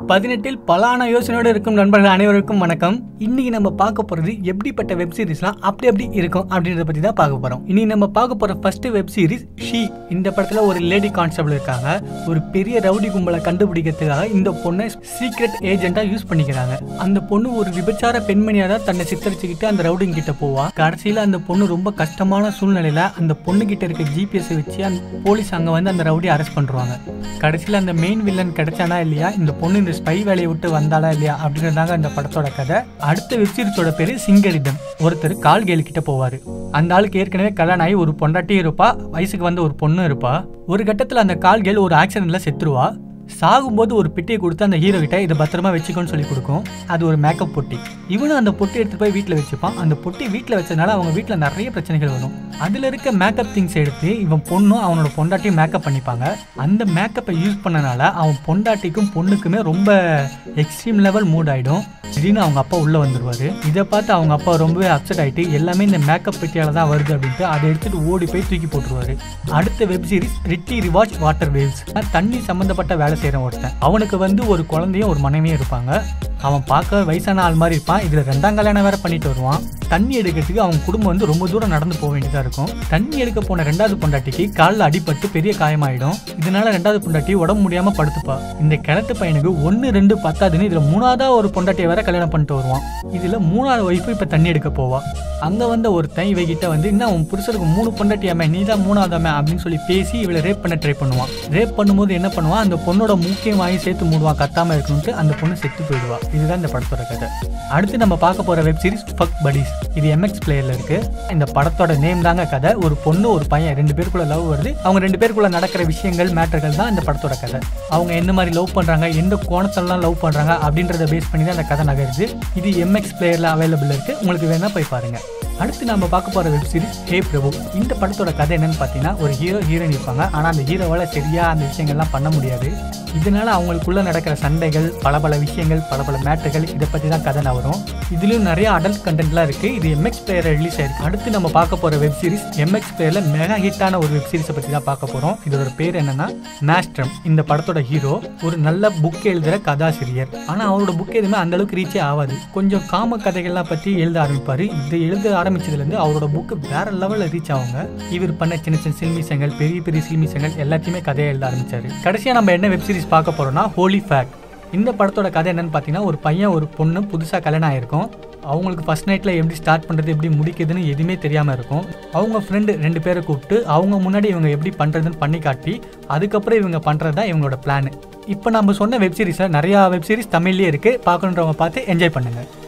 பதினெட்டில் பலான யோசனையோடு இருக்கும் நண்பர்கள் அனைவருக்கும் வணக்கம் இன்னைக்கு நம்ம பார்க்க போறது எப்படிப்பட்ட வெப் சீரிஸ்லாம் அப்படி அப்படி இருக்கும் அப்படின்றத பத்தி தான் பார்க்க போறோம் இன்னைக்கு நம்ம பார்க்க போற ஃபர்ஸ்ட் வெப் சீரிஸ் ஷீ இந்த படத்துல ஒரு லேடி கான்ஸ்டபிள் இருக்காங்க ஒரு பெரிய ரவுடி கும்பலை கண்டுபிடிக்கிறதுக்காக இந்த பொண்ணை சீக்ரெட் ஏஜென்ட்டா யூஸ் பண்ணிக்கிறாங்க அந்த பொண்ணு ஒரு விபச்சார பெண்மணியா தான் தன்னை சித்தரிச்சுக்கிட்டு அந்த ரவுடிங் கிட்ட போவா கடைசியில அந்த பொண்ணு ரொம்ப கஷ்டமான சூழ்நிலையில அந்த பொண்ணு கிட்ட இருக்க ஜிபிஎஸ் வச்சு அந்த போலீஸ் அங்க வந்து அந்த ரவுடி அரெஸ்ட் பண்றாங்க கடைசியில அந்த மெயின் வில்லன் கிடைச்சானா இல்லையா இந்த பொண்ணு இந்த ஸ்பை வேலையை விட்டு வந்தாளா இல்லையா அப்படின்றதாங்க அந்த படத்தோட கதை அடுத்த வெப்சீரிஸோட பேரு சிங்கரிதம் ஒருத்தர் கால்கேலு கிட்ட போவாரு அந்த ஆளுக்கு ஏற்கனவே கல்யாணம் ஆகி ஒரு பொண்டாட்டியும் இருப்பா வயசுக்கு வந்து ஒரு பொண்ணும் இருப்பா ஒரு கட்டத்துல அந்த கால்கேல் ஒரு ஆக்சிடென்ட்ல செத்துருவா சாகும்போது ஒரு பெட்டியை கொடுத்து அந்த ஹீரோ கிட்ட இதை பத்திரமா வச்சுக்கோன்னு சொல்லி கொடுக்கும் அது ஒரு மேக்கப் பொட்டி இவனும் அந்த பொட்டி எடுத்து போய் வீட்டில் வச்சுப்பான் அந்த பொட்டி வீட்டில் வச்சதுனால அவங்க வீட்டில் நிறைய பிரச்சனைகள் வரும் அதில் இருக்க மேக்கப் திங்ஸ் எடுத்து இவன் பொண்ணும் அவனோட பொண்டாட்டியும் மேக்கப் பண்ணிப்பாங்க அந்த மேக்கப்பை யூஸ் பண்ணனால அவன் பொண்டாட்டிக்கும் பொண்ணுக்குமே ரொம்ப எக்ஸ்ட்ரீம் லெவல் மூட் ஆயிடும் திடீர்னு அவங்க அப்பா உள்ள வந்துருவாரு இதை பார்த்து அவங்க அப்பா ரொம்பவே அப்செட் ஆயிட்டு எல்லாமே இந்த மேக்கப் பெட்டியால தான் வருது அப்படின்ட்டு அதை எடுத்துட்டு ஓடி போய் தூக்கி போட்டுருவாரு அடுத்த வெப் சீரிஸ் ரிட்டி ரிவாச் வாட்டர் வேவ்ஸ் தண்ணி சம்பந்தப்பட்ட வேலை செய்யற ஒருத்தன் அவனுக்கு வந்து ஒரு குழந்தையும் ஒரு மனைவியும் இருப்பாங்க அவன் பார்க்க வயசான ஆள் மாதிரி இருப்பான் இதுல ரெண்டாம் கல்யாணம் வேற பண்ணிட்டு வருவான் தண்ணி எடுக்கிறதுக்கு அவன் குடும்பம் வந்து ரொம்ப தூரம் நடந்து போக வேண்டியதா இருக்கும் தண்ணி எடுக்க போன ரெண்டாவது பொண்டாட்டிக்கு காலில் அடிபட்டு பெரிய காயமாயிடும் இதனால ரெண்டாவது பொண்டாட்டி உடம்பு முடியாம படுத்துப்பா இந்த கிணத்து பையனுக்கு ஒன்னு ரெண்டு பத்தாதுன்னு இதுல மூணாவதா ஒரு பொண்டாட்டியை வேற கல்யாணம் பண்ணிட்டு வருவான் இதுல மூணாவது ஒய்ஃபு இப்ப தண்ணி எடுக்க போவா அங்க வந்த ஒருத்தன் இவகிட்ட வந்து என்ன உன் புருஷருக்கு மூணு பொண்டாட்டியாமே நீ தான் மூணாவதாமே அப்படின்னு சொல்லி பேசி இவளை ரேப் பண்ண ட்ரை பண்ணுவான் ரேப் பண்ணும்போது என்ன பண்ணுவான் அந்த பொண்ணோட மூக்கையும் வாங்கி சேர்த்து மூடுவான் கத்தாம இருக்கணும்ட்டு அந்த பொண்ணு செத்து போயிடுவா இதுதான் இந்த படத்தோட கதை அடுத்து நம்ம பார்க்க போற வெப் சீரிஸ் ஃபக் படிஸ் இது எம்எக்ஸ் பிளேயர்ல இருக்கு இந்த படத்தோட நேம் தாங்க கதை ஒரு பொண்ணு ஒரு பையன் ரெண்டு பேருக்குள்ள லவ் வருது அவங்க ரெண்டு பேருக்குள்ள நடக்கிற விஷயங்கள் மேட்டர்கள் தான் இந்த படத்தோட கதை அவங்க என்ன மாதிரி லவ் பண்றாங்க எந்த கோணத்தெல்லாம் லவ் பண்றாங்க அப்படின்றத பேஸ் பண்ணி தான் அந்த கதை நகருது இது எம்எக்ஸ் பிளேயர்ல அவைலபிள் இருக்கு உங்களுக்கு வேணா போய் பாருங்க அடுத்து நம்ம பார்க்க போற வெப் சீரிஸ் ஹே பிரபு இந்த படத்தோட கதை என்னன்னு பார்த்தீங்கன்னா ஒரு ஹீரோ ஹீரோயின் இருப்பாங்க ஆனால் அந்த ஹீரோவால சரியா அந்த விஷயங்கள்லாம் பண்ண முடியாது இதனால அவங்களுக்குள்ள நடக்கிற சண்டைகள் பல பல விஷயங்கள் பல பல மேட்டர்கள் இதை பற்றி தான் கதை வரும் இதுலயும் நிறைய அடல்ட் கண்டென்ட்லாம் இருக்கு இது எம்எக்ஸ் பிளேயர் ரிலீஸ் ஆயிருக்கு அடுத்து நம்ம பார்க்க போற வெப் சீரிஸ் எம்எக்ஸ் பிளேயர்ல மெகா ஹிட்டான ஒரு வெப் சீரிஸை பற்றி தான் பார்க்க போறோம் இதோட பேர் என்னன்னா மேஸ்ட்ரம் இந்த படத்தோட ஹீரோ ஒரு நல்ல புக் எழுதுற கதாசிரியர் ஆனா அவரோட புக் எதுவுமே அந்த அளவுக்கு ரீச்சே ஆகாது கொஞ்சம் காம கதைகள்லாம் பற்றி எழுத ஆரம்பிப்பாரு இது எழுத ஆரம்பிச்சதுல இருந்து அவரோட புக்கு வேற லெவல்ல ரீச் ஆகுங்க இவர் பண்ண சின்ன சின்ன சில்மிசங்கள் பெரிய பெரிய சில்மிசங்கள் எல்லாத்தையுமே கதையை எழுத ஆரம்பிச்சாரு கடைசியா நம்ம என்ன வெப் சீரிஸ் பார்க்க போறோம்னா ஹோலி ஃபேட் இந்த படத்தோட கதை என்னன்னு பார்த்தீங்கன்னா ஒரு பையன் ஒரு பொண்ணு புதுசாக கல்யாணம் ஆயிருக்கும் அவங்களுக்கு ஃபர்ஸ்ட் நைட்டில் எப்படி ஸ்டார்ட் பண்ணுறது எப்படி முடிக்குதுன்னு எதுவுமே தெரியாமல் இருக்கும் அவங்க ஃப்ரெண்டு ரெண்டு பேரை கூப்பிட்டு அவங்க முன்னாடி இவங்க எப்படி பண்ணுறதுன்னு பண்ணி காட்டி அதுக்கப்புறம் இவங்க பண்ணுறது தான் இவங்களோட பிளான் இப்போ நம்ம சொன்ன வெப் சீரிஸில் நிறையா வெப் சீரிஸ் தமிழ்லேயே இருக்குது பார்க்கணுன்றவங்க பார்த்து என்ஜாய் பண்ணுங்கள்